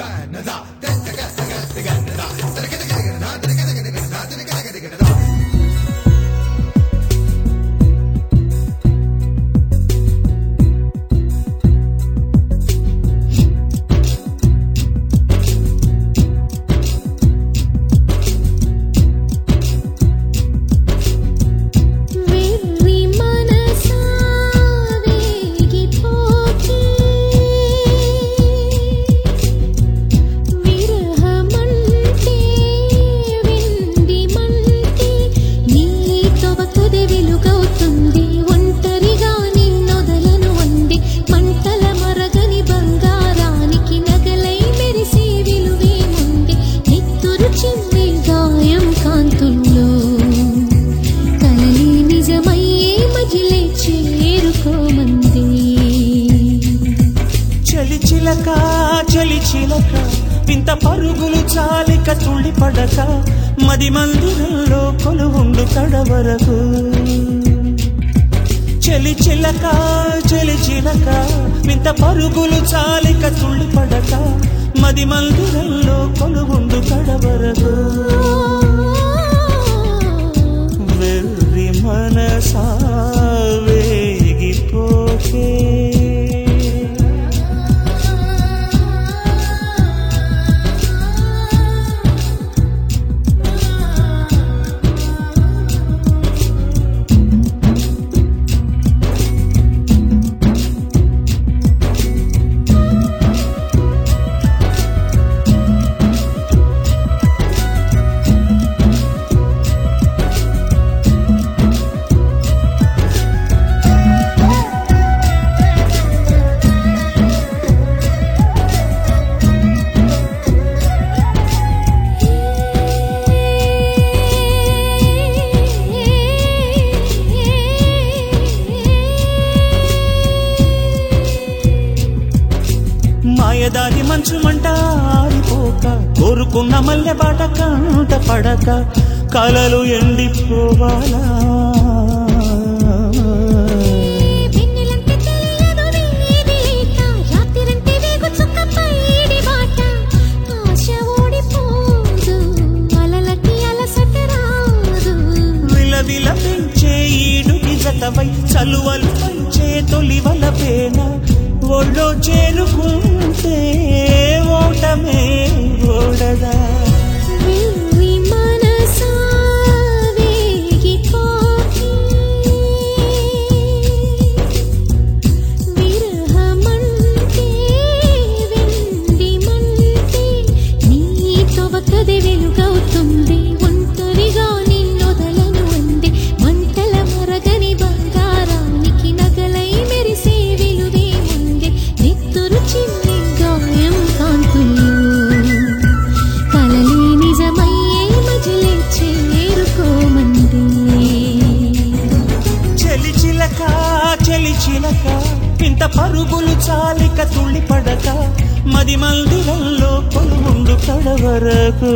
వెర్రి మనసా వేగిపోకి విరహమంటే విండి మంటే నీతో తుది వెలుగవుతుంది ఒంటరిగా నిన్నొదలను వండి మంటల మరగని బంగారానికి నగలై మెరిసే విలువేముంది నిత్తురు చిమ్మే గాయం కాంతుల్లో కలలి నిజమయ్యే మజిలే చేరుకోమంది చలి చిలక చలి చిలక ఇంత పరుగులు చాలిక తుళ్ళి పడక మది మందిరంలో కొలువుండు కడవరకు చలి చిలక చలి చిలక ఇంత పరుగులు చాలిక తుళ్ళి పడక మది మందిరంలో కొలువుండు కడవరకు వెర్రి మనసా వేగిపోకే మాయదారి మంచు మంట ఆరిపోక కోరుకున్న మల్లె బాట కంట పడక కలలు ఎండిపోవాలా వెన్నెలంటే తెలియదు వేరేట రాత్రిరంటే వేగు చుక్క పైడి బాట ఆశ ఓడిపోదు అలలకి అలసట రాదు విలవిల పెంచే ఈడుకి జతవై చలువలు పంచే తొలి వలపేన ఒళ్ళో చేరుకుంటే ఓటమే ఓడదా వెర్రి మనసా వేగిపోకి విరహమంటే వెండి మంటే నీతో వక్కది వెలుగవుతుంది ఒంటరిగా నిన్నొదలను అంది మంటల మరగని బంగారానికి నగలై మెరిసే విలువే ఉంది నెత్తురు చిన్ని గాయం కాంతుల్లో కలలే నిజమయ్యే మజిలే చేరుకోమంది చలి చిలక చలి చిలక ఇంత పరుగులు చాలిక తుళ్ళి పడక మది మందిరంలో కొలువుండు కడవరకు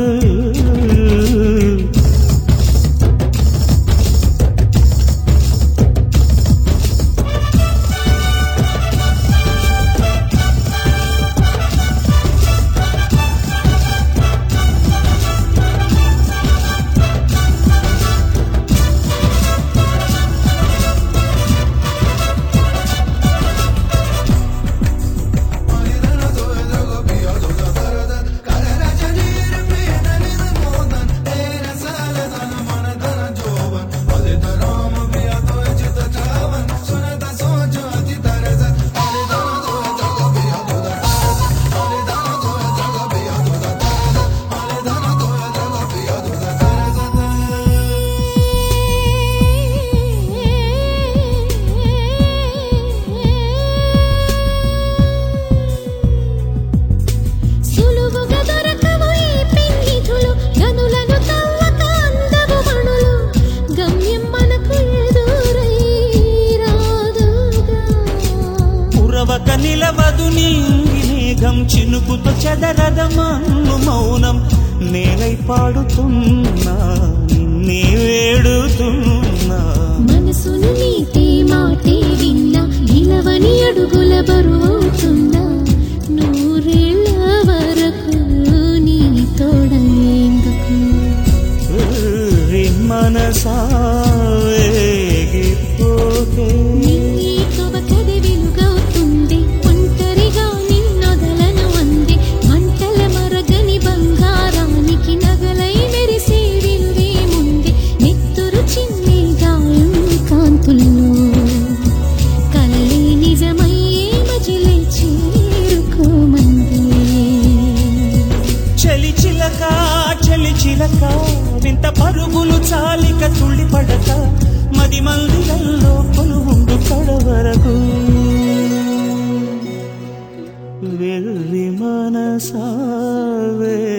సులువుగా దొరకవు ఈ పెన్నిధులు గనులను తవ్వక అందవు మణులు గమ్యం మనకు ఎదురై రాదుగా ఉరవక నిలవదు నీంగి మేఘం చినుకుతో చెదరద మన్ను మౌనం నేలై పాడుతున్నా నిన్నే వేడుతున్నా మనసును నీటి మాటే విన్నా నిలవని అడుగుల బరువుతున్నా నూరేళ్ళ చిలక వింత పరుగులు చాలిక తుళ్ళి పడక మది మందిరల్లో కొలువుండు కడవరకు వెర్రి మనసావే